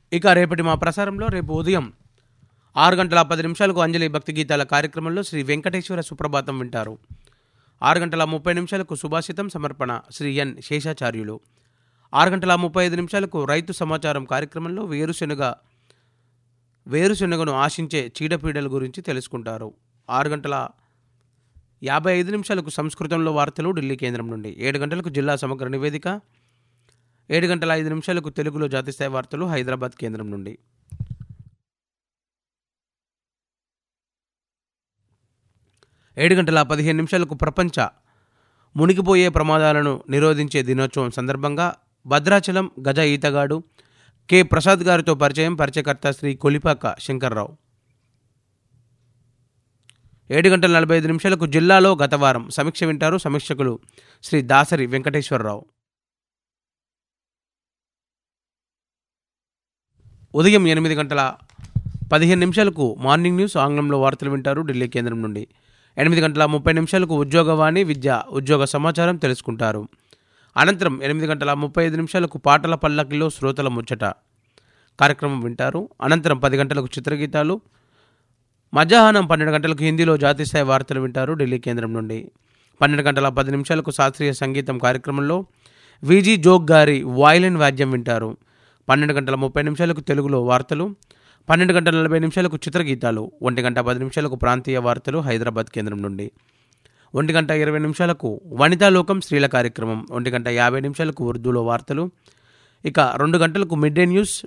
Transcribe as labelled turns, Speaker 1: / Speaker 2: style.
Speaker 1: ఇక రేపటి మా ప్రసారంలో రేపు ఉదయం ఆరు గంటల పది నిమిషాలకు అంజలి భక్తి గీతాల కార్యక్రమంలో శ్రీ వెంకటేశ్వర సుప్రభాతం వింటారు ఆరు గంటల ముప్పై నిమిషాలకు సుభాషితం సమర్పణ శ్రీ ఎన్ శేషాచార్యులు ఆరు గంటల ముప్పై ఐదు నిమిషాలకు రైతు సమాచారం కార్యక్రమంలో వేరుశెనగ వేరుశెనగను ఆశించే చీడపీడల గురించి తెలుసుకుంటారు ఆరు గంటల యాభై ఐదు నిమిషాలకు సంస్కృతంలో వార్తలు ఢిల్లీ కేంద్రం నుండి ఏడు గంటలకు జిల్లా సమగ్ర నివేదిక ఏడు గంటల ఐదు నిమిషాలకు తెలుగులో జాతీయస్థాయి వార్తలు హైదరాబాద్ కేంద్రం నుండి ఏడు గంటల పదిహేను నిమిషాలకు ప్రపంచ మునిగిపోయే ప్రమాదాలను నిరోధించే దినోత్సవం సందర్భంగా భద్రాచలం గజ ఈతగాడు కె ప్రసాద్ గారితో పరిచయం పరిచయకర్త శ్రీ కొలిపాక శంకర్రావు ఏడు గంటల నలభై ఐదు నిమిషాలకు జిల్లాలో గత వారం సమీక్ష వింటారు సమీక్షకులు శ్రీ దాసరి వెంకటేశ్వరరావు ఉదయం ఎనిమిది గంటల పదిహేను నిమిషాలకు మార్నింగ్ న్యూస్ ఆంగ్లంలో వార్తలు వింటారు ఢిల్లీ కేంద్రం నుండి ఎనిమిది గంటల ముప్పై నిమిషాలకు ఉద్యోగవాణి విద్య ఉద్యోగ సమాచారం తెలుసుకుంటారు అనంతరం ఎనిమిది గంటల ముప్పై ఐదు నిమిషాలకు పాటల పల్లకిలో శ్రోతల ముచ్చట కార్యక్రమం వింటారు అనంతరం పది గంటలకు చిత్రగీతాలు మధ్యాహ్నం పన్నెండు గంటలకు హిందీలో జాతీయస్థాయి వార్తలు వింటారు ఢిల్లీ కేంద్రం నుండి పన్నెండు గంటల పది నిమిషాలకు శాస్త్రీయ సంగీతం కార్యక్రమంలో విజీ జోగ్ గారి వాయిలిన్ వాద్యం వింటారు పన్నెండు గంటల ముప్పై నిమిషాలకు తెలుగులో వార్తలు పన్నెండు గంటల నలభై నిమిషాలకు చిత్రగీతాలు ఒంటి గంట పది నిమిషాలకు ప్రాంతీయ వార్తలు హైదరాబాద్ కేంద్రం నుండి ఒంటి గంట ఇరవై నిమిషాలకు వనితాలోకం స్త్రీల కార్యక్రమం ఒంటి గంట యాభై నిమిషాలకు ఉర్దూలో వార్తలు ఇక రెండు గంటలకు మిడ్ డే న్యూస్